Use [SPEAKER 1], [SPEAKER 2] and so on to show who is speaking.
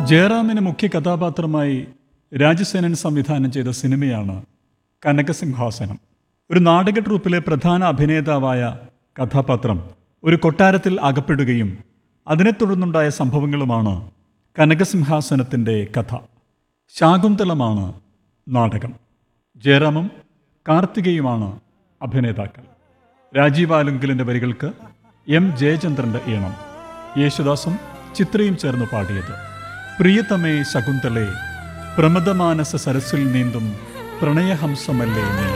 [SPEAKER 1] ജയറാമിന് മുഖ്യ കഥാപാത്രമായി രാജസേനൻ സംവിധാനം ചെയ്ത സിനിമയാണ് കനകസിംഹാസനം ഒരു നാടക ട്രൂപ്പിലെ പ്രധാന അഭിനേതാവായ കഥാപാത്രം ഒരു കൊട്ടാരത്തിൽ അകപ്പെടുകയും അതിനെ തുടർന്നുണ്ടായ സംഭവങ്ങളുമാണ് കനകസിംഹാസനത്തിൻ്റെ കഥ ശാകുന്തളമാണ് നാടകം ജയറാമും കാർത്തികയുമാണ് അഭിനേതാക്കൾ രാജീവ് ആലുങ്കലിൻ്റെ വരികൾക്ക് എം ജയചന്ദ്രൻ്റെ ഈണം യേശുദാസും ചിത്രയും ചേർന്ന് പാടിയത് പ്രിയതമേ ശകുന്തളെ പ്രമദമാനസ സരസിൽ നീന്തും പ്രണയഹംസമല്ലേ നീ